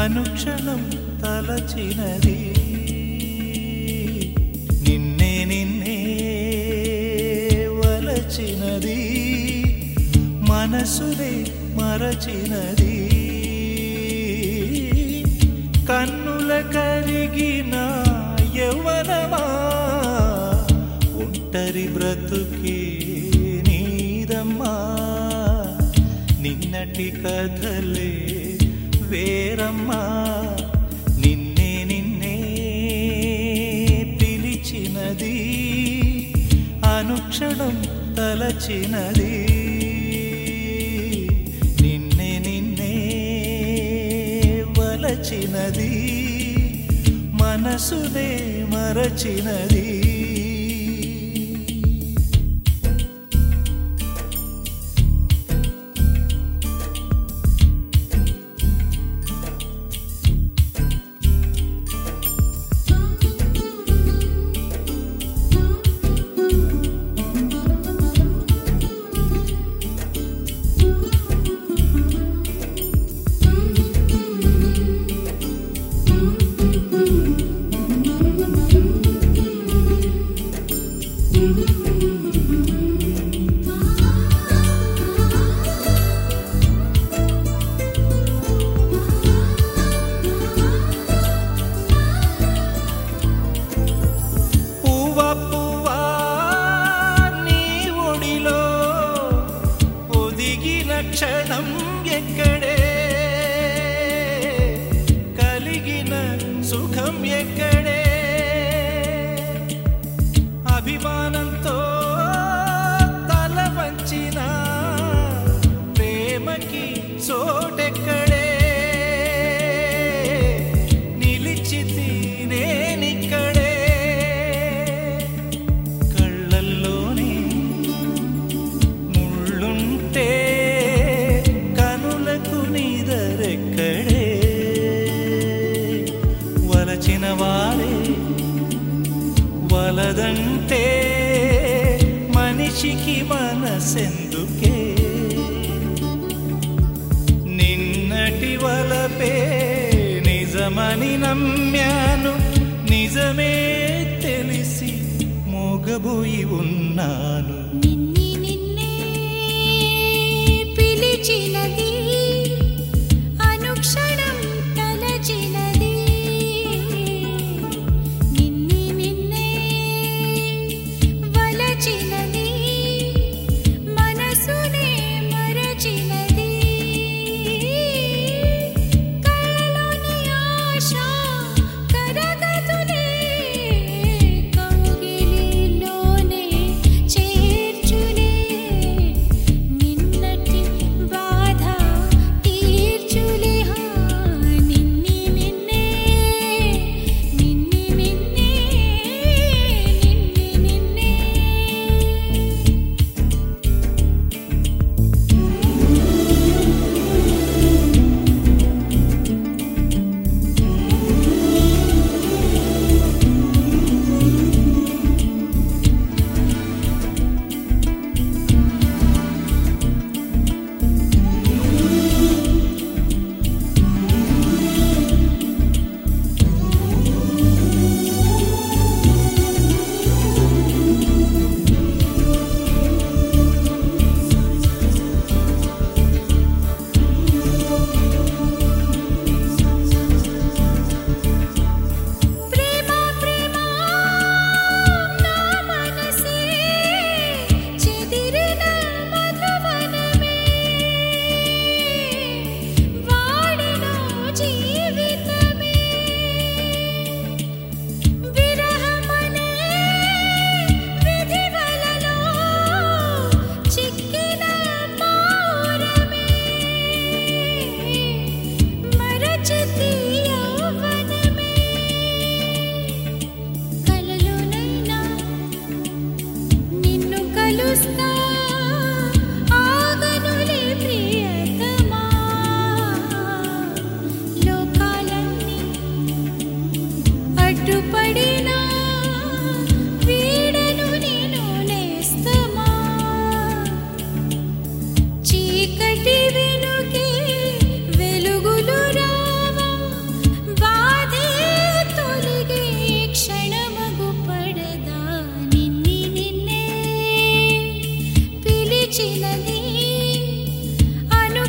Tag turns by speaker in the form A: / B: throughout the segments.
A: అనుక్షణం తలచినది నిన్నే నిన్నే వలచినది మనసునే మరచినది కన్నుల కరిగిన యవ్వనమా ఒంటరి బ్రతుకే నీదమ్మా నిన్నటి కథలే వేరమ్మా నిన్నే నిన్నే పిలిచినది అనుక్షణం తలచినది నిన్నే నిన్నే వలచినది మనసునే మరచినది పువ్వ పువ్వ నీ ఒడిలో ఒదిగిన క్షణం ఎక్కడే కలిగిన సుఖం ఎక్కడే అభిమానంతో తల వంచిన ప్రేమకి చోటెక్కడే నిలిచితి నేనిక్కడే కళ్ళల్లోనే ముళ్ళుంటే కనులకు నీదరెక్కడే వలచిన వారే వలదంటే మనిషికి మనసెందుకే నిన్నటి వలపే నిజమని నమ్మాను నిజమే తెలిసి మోగబోయి ఉన్నాను
B: నిన్ని నిన్నే పిలిచినది అనుక్షణం తలచినది నిన్ని నిన్నే వలచినది మనసునే మరచినది కళ్ళలోని ఆశ కరగదులే కౌగిలిలోనే చేర్చులే నిన్నటి బాధ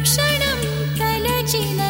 B: క్షణం తలచినది